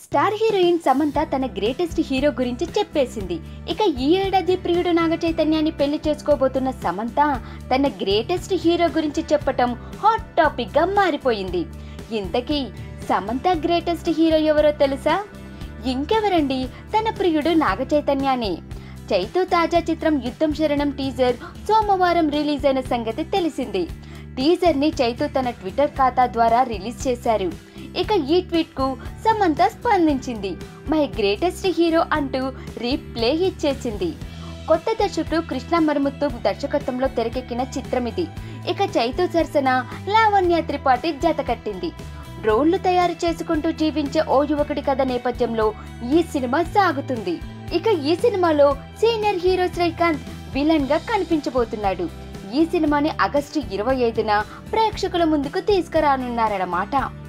star heroine Samantha తన greatest hero గురించి చెప్పేసింది ఇక ఈ ఏడాది ప్రియుడు నాగ చైతన్యాన్ని పెళ్లి చేసుకోబోతున్న సమంత తన గ్రేటెస్ట్ హీరో గురించి చెప్పటం హాట్ టాపిక్ గా మారిపోయింది ఇంతకీ సమంత గ్రేటెస్ట్ హీరో ఎవరో తెలుసా ఇంకెవరండి తన ప్రియుడు నాగ చైతన్యానే చైతు తాజా చిత్రం యుద్ధం శరణం టీజర్ సోమవారం రిలీజ్ అయిన సంగతి తెలిసింది టీజర్ ని చైతు తన ట్విట్టర్ ఖాతా ద్వారా రిలీజ్ చేశారు ఇక ఈ ట్వీట్ కు సమంత స్పందించింది మై గ్రేటెస్ట్ హీరో అంటూ రీప్లే ఇచ్చేసింది కొత్త దర్శకుడు కృష్ణ మరుముత్తు దర్శకత్వంలో తెరకెక్కిన చిత్రం ఇది ఇక చైతు సరసన లావణ్య త్రిపాఠి జత కట్టింది డ్రోన్లు తయారు చేసుకుంటూ జీవించే ఓ యువకుడి కథ నేపథ్యంలో ఈ సినిమా సాగుతుంది ఇక ఈ సినిమాలో సీనియర్ హీరో శ్రీకాంత్ విలన్ గా కనిపించబోతున్నాడు ఈ సినిమాని ఆగస్టు ఇరవై ఐదున ప్రేక్షకుల ముందుకు తీసుకురానున్నారన్నమాట